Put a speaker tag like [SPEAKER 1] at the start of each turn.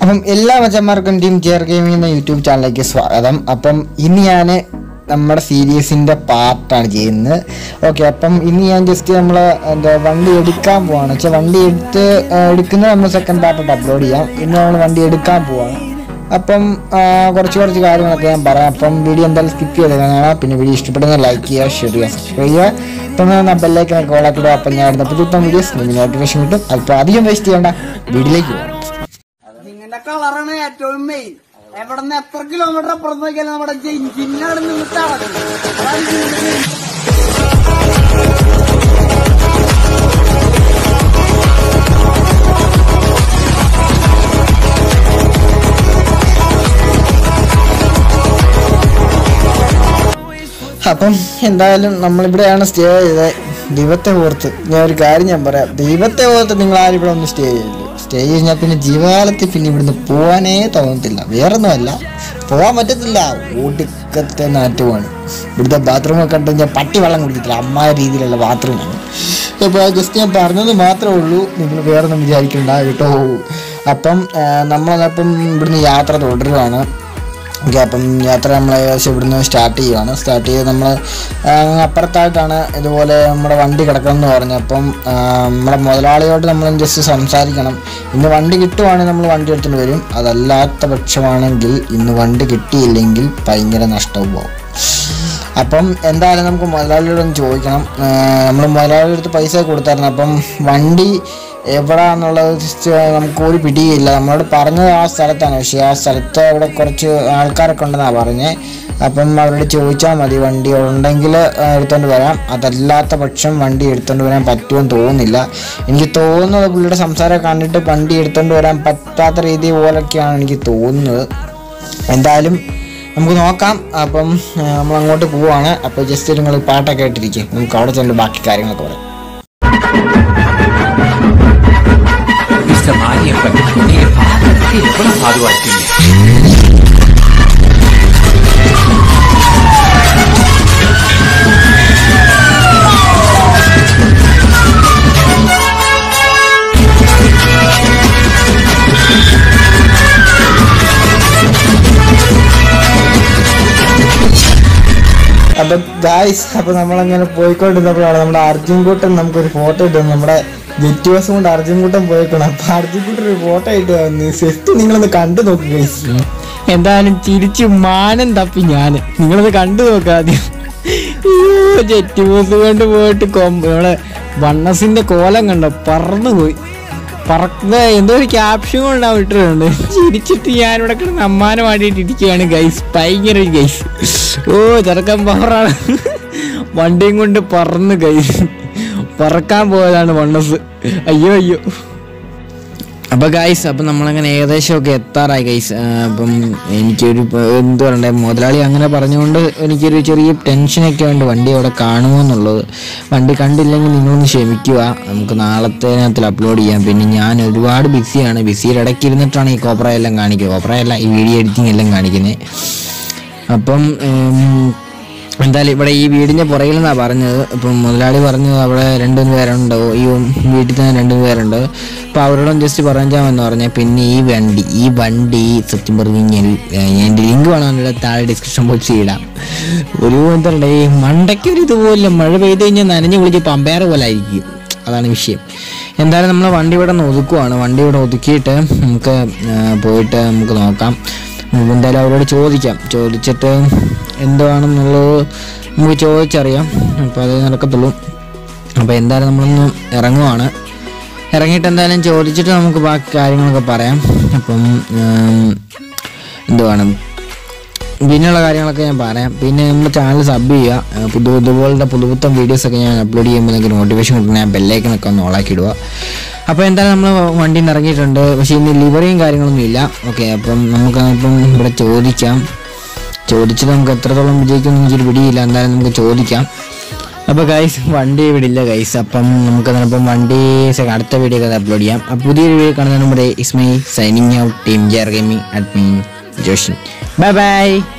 [SPEAKER 1] അപ്പം എല്ലാ മച്ചന്മാർക്കും ടീം ചെയർ ഗെയിമിംഗ് എന്ന യൂട്യൂബ് ചാനലിലേക്ക് സ്വാഗതം അപ്പം ഇന്ന് ഞാൻ നമ്മുടെ സീരീസിൻ്റെ പാർട്ടാണ് ചെയ്യുന്നത് ഓക്കെ അപ്പം ഇന്ന് ഞാൻ ജസ്റ്റ് നമ്മൾ എന്താ വണ്ടി എടുക്കാൻ പോവാണ് വെച്ചാൽ വണ്ടി എടുത്ത് ആ, എടുക്കുന്നത് നമ്മൾ സെക്കൻഡ് പാർട്ടായിട്ട് അപ്ലോഡ് ചെയ്യാം ഇന്ന് നമ്മൾ വണ്ടി എടുക്കാൻ പോവാണ് അപ്പം ആ, കുറച്ച് കുറച്ച് കാര്യങ്ങളൊക്കെ ഞാൻ പറയാം അപ്പം വീഡിയോ എന്തായാലും സ്കിപ്പ് ചെയ്ത് കാണാം പിന്നെ വീഡിയോ ഇഷ്ടപ്പെടുന്ന ലൈക്ക് ചെയ്യുക ഷെയർ ചെയ്യുക സബ്സ്ക്രൈബ് ചെയ്യുക ഇപ്പം ഞാൻ ബെല്ലൈക്കനെ കോളാക്കിടുക അപ്പം ഞാൻ ഇടുന്ന പുതിയ പുത്തൻ വീഡിയോസ് നിങ്ങൾക്ക് നോട്ടിഫിക്കേഷൻ കിട്ടും അപ്പോൾ അധികം വേസ്റ്റ് ചെയ്യേണ്ട വീഡിയോയിലേക്ക് പോകാം
[SPEAKER 2] നിങ്ങളുടെ കളറാണ് ഏറ്റവും മെയിൻ എവിടെന്ന് എത്ര കിലോമീറ്റർ അപ്പുറത്ത് നോക്കിയാലും നമ്മുടെ ജിന്നാണ് നിന്നിട്ട് അളക്കുന്നത് അതാണ് ഇതിന്റെ main.
[SPEAKER 1] അപ്പം എന്തായാലും നമ്മളിവിടെയാണ് സ്റ്റേ ചെയ്തത് ദൈവത്തെ ഓർത്ത് ഞാൻ ഒരു കാര്യം ഞാൻ പറയാം ദൈവത്തെ ഓർത്ത് നിങ്ങൾ ആരും ഇവിടെ ഒന്ന് സ്റ്റേ ചെയ്യില്ല സ്റ്റേ കഴിഞ്ഞാൽ പിന്നെ ജീവകാലത്തിൽ പിന്നെ ഇവിടുന്ന് പോകാനേ തോന്നത്തില്ല വേറൊന്നുമല്ല പോകാൻ പറ്റത്തില്ല ഊട്ടിക്കത്തെ നാറ്റുമാണ് ഇവിടുത്തെ ബാത്റൂമൊക്കെ കണ്ടു കഴിഞ്ഞാൽ പട്ടി വെള്ളം കുടിക്കത്തില്ല അമ്മ രീതിയിലുള്ള ബാത്റൂമാണ് അപ്പോൾ ജസ്റ്റ് ഞാൻ പറഞ്ഞത് മാത്രമേ ഉള്ളൂ നിങ്ങൾ വേറൊന്നും വിചാരിക്കണ്ട കേട്ടോ അപ്പം ആ, നമ്മളപ്പം ഇവിടുന്ന് യാത്ര തുടരുകയാണ് ഓക്കെ അപ്പം യാത്ര നമ്മൾ ഏകദേശം ഇവിടുന്ന് സ്റ്റാർട്ട് ചെയ്യുവാണ് സ്റ്റാർട്ട് ചെയ്ത് നമ്മൾ അപ്പുറത്തായിട്ടാണ് ഇതുപോലെ നമ്മുടെ വണ്ടി കിടക്കണം എന്ന് പറഞ്ഞപ്പം ആ, നമ്മുടെ മുതലാളിയോട് നമ്മൾ ജസ്റ്റ് സംസാരിക്കണം ഇന്ന് വണ്ടി കിട്ടുവാണെങ്കിൽ നമ്മൾ വണ്ടി എടുത്തുകൊണ്ട് വരും അതല്ലാത്ത പക്ഷമാണെങ്കിൽ ഇന്ന് വണ്ടി കിട്ടിയില്ലെങ്കിൽ ഭയങ്കര നഷ്ടവും പോകും അപ്പം എന്തായാലും നമുക്ക് മുതലാളിയോടൊന്ന് ചോദിക്കണം നമ്മൾ മുതലാളിയുടെ അടുത്ത് പൈസ കൊടുത്തായിരുന്നു അപ്പം വണ്ടി എവിടാന്നുള്ളത് just നമുക്ക് ഒരു പിടിയില്ല നമ്മളോട് പറഞ്ഞത് ആ സ്ഥലത്താണ് പക്ഷേ ആ സ്ഥലത്ത് അവിടെ കുറച്ച് ആൾക്കാരൊക്കെ ഉണ്ടെന്നാണ് പറഞ്ഞത് അപ്പം അവരോട് ചോദിച്ചാൽ മതി വണ്ടി ഉണ്ടെങ്കിൽ എടുത്തുകൊണ്ട് വരാം അതല്ലാത്ത പക്ഷം വണ്ടി എടുത്തുകൊണ്ട് വരാൻ പറ്റുമെന്ന് തോന്നുന്നില്ല എനിക്ക് തോന്നുന്നത് പുള്ളിയുടെ സംസാരം കണ്ടിട്ട് വണ്ടി എടുത്തുകൊണ്ട് വരാൻ പറ്റാത്ത രീതി പോലൊക്കെയാണ് എനിക്ക് തോന്നുന്നത് എന്തായാലും നമുക്ക് നോക്കാം അപ്പം നമ്മൾ അങ്ങോട്ട് പോവാണ് അപ്പോൾ ജസ്റ്റ് നിങ്ങൾ പാട്ടൊക്കെ ഇട്ടിരിക്കും നമുക്ക് അവിടെ ചെന്ന് ബാക്കി കാര്യങ്ങളൊക്കെ പറയാം
[SPEAKER 3] മിസ്റ്റർ മാരിയപ്പൻ നീ പാത്രത്തെ എവിടെ സാധുവാക്കില്ല
[SPEAKER 1] അപ്പൊ ഗായ്സ് അപ്പൊ നമ്മളങ്ങനെ പോയിക്കൊണ്ടിരുന്നപ്പോഴാണ് നമ്മുടെ അർജുൻ കൂട്ടൻ നമുക്കൊരു ഫോട്ടോ ഇട്ടു നമ്മുടെ ജെറ്റ് ബസ് കൊണ്ട് അർജുൻ കൂട്ടൻ പോയിക്കണം അപ്പൊ അർജുൻ കൂട്ടൻ ഒരു ഫോട്ടോ ഇട്ട് വന്ന് സെറ്റ് നിങ്ങളൊന്ന് കണ്ടു നോക്ക് ഗൈസ്
[SPEAKER 4] എന്തായാലും ചിരിച്ച് മാനം തപ്പി ഞാൻ നിങ്ങളത് കണ്ടു നോക്കാം ആദ്യം അയ്യോ, ജെറ്റ് ബസ് കൊണ്ട് പോയിട്ട് കൊമ്പ് നമ്മളെ വണ്ണസിന്റെ കോലം കണ്ടോ പറന്നു പോയി പറക്കുന്ന എന്തോ ഒരു ക്യാപ്ഷൻ കൊണ്ടാ വിട്ടിട്ടുണ്ട് ചിരിച്ചിട്ട് ഞാനിവിടെ കിടന്ന് അമ്മാനമാടിയിട്ട് ഇരിക്കുകയാണ് ഗൈസ് ഭയങ്കര ഗൈസ് ഓ ചെറുക്കൻ പവറാണ് വണ്ടിയും കൊണ്ട് പറന്ന് ഗൈസ് പറക്കാൻ പോയതാണ് വണ്ണസ് അയ്യോ അയ്യോ അപ്പൊ ഗൈസ് അപ്പൊ നമ്മളങ്ങനെ ഏകദേശം ഒക്കെ എത്താറായി ഗൈസ് അപ്പം എനിക്കൊരു പ- എന്ത് പറയണ്ടേ മുതലാളി അങ്ങനെ പറഞ്ഞുകൊണ്ട് എനിക്കൊരു ചെറിയ ടെൻഷനൊക്കെ ഉണ്ട് വണ്ടി അവിടെ കാണുമോ എന്നുള്ളത് വണ്ടി കണ്ടില്ലെങ്കിൽ നിങ്ങളൊന്ന് ക്ഷമിക്കുക നമുക്ക് നാളത്തേനകത്തിൽ അപ്ലോഡ് ചെയ്യാം പിന്നെ ഞാൻ ഒരുപാട് ബിസിയാണ് ബിസിയുടെ ഇടയ്ക്ക് ഇരുന്നിട്ടാണ് ഈ കോപ്ര എല്ലാം കാണിക്കുക കോപ്ര അല്ല ഈ വീഡിയോ എഡിറ്റിംഗ് എല്ലാം കാണിക്കുന്നത് അപ്പം ഉം, എന്തായാലും ഇവിടെ ഈ വീടിന്റെ പുറകിൽ നിന്നാണ് പറഞ്ഞത് ഇപ്പം മുതലാളി പറഞ്ഞു അവിടെ രണ്ടു പേരുണ്ട് ഈ വീട്ടിൽ തന്നെ രണ്ടു പേരുണ്ട് അപ്പോൾ അവരോടും ജസ്റ്റ് പറഞ്ഞാമെന്ന് പറഞ്ഞാൽ പിന്നെ ഈ വണ്ടി ഈ വണ്ടി സത്യം പറഞ്ഞു കഴിഞ്ഞാൽ എൻ്റെ ലിങ്ക് വേണമെന്നുള്ള താഴെ ഡിസ്ക്രിപ്ഷൻ ബോക്സിൽ ഇടാം ഒരു എന്താ പറയുക ഈ മണ്ടയ്ക്ക് ഒരു ഇതുപോലെ മഴ പെയ്ത് കഴിഞ്ഞാൽ നനഞ്ഞ് വിളിച്ച് പമ്പേറ പോലെ ആയിരിക്കും അതാണ് വിഷയം എന്തായാലും നമ്മൾ വണ്ടി ഇവിടെ നിന്ന് ഒതുക്കുവാണ് വണ്ടി ഇവിടെ ഒതുക്കിയിട്ട് നമുക്ക് ആ, പോയിട്ട് നമുക്ക് നോക്കാം നമുക്ക് എന്തായാലും അവരോട് ചോദിക്കാം ചോദിച്ചിട്ട് എന്തുവാണെന്നുള്ളത് നമുക്ക് ചോദിച്ചറിയാം അപ്പോൾ അത് നടക്കത്തുള്ളൂ അപ്പോൾ എന്തായാലും നമ്മളൊന്ന് ഇറങ്ങുവാണ് ഇറങ്ങിയിട്ട് എന്തായാലും ചോദിച്ചിട്ട് നമുക്ക് ബാക്കി കാര്യങ്ങളൊക്കെ പറയാം അപ്പം ഉം, എന്തുവാണ് പിന്നെയുള്ള കാര്യങ്ങളൊക്കെ ഞാൻ പറയാം പിന്നെ നമ്മുടെ ചാനൽ സബ് ചെയ്യുക ഏഹ് പുതു ഇതുപോലത്തെ പുതുപുത്തൻ വീഡിയോസൊക്കെ ഞാൻ അപ്ലോഡ് ചെയ്യുമ്പോൾ നിങ്ങൾക്ക് നോട്ടിഫിക്കേഷൻ കിട്ടണം ഞാൻ ബെല്ലൈക്കനൊക്കെ ഒന്ന് ഓളാക്കി ഇടുക അപ്പോൾ എന്തായാലും നമ്മൾ വണ്ടിയിൽ നിന്ന് ഇറങ്ങിയിട്ടുണ്ട് പക്ഷേ ഇന്ന് ലിവറിയും കാര്യങ്ങളൊന്നും ഇല്ല ഓക്കെ അപ്പം നമുക്ക് ഇപ്പം ഇവിടെ ചോദിക്കാം ചോദിച്ചിട്ട് നമുക്ക് എത്രത്തോളം വിജയിക്കുമെന്ന് എനിക്കൊരു പിടിയില്ല എന്തായാലും നമുക്ക് ചോദിക്കാം അപ്പോൾ ഗൈസ് വണ്ടി ഇവിടെ ഇല്ല ഗൈസ് അപ്പം നമുക്ക് അപ്പം വണ്ടി സെ- അടുത്ത വീഡിയോ ഒക്കെ അപ്ലോഡ് ചെയ്യാം അപ്പോൾ പുതിയൊരു വീഡിയോ കാണുന്ന നമ്മുടെ is my signing out Team Chair Gaming admin Joshan bye by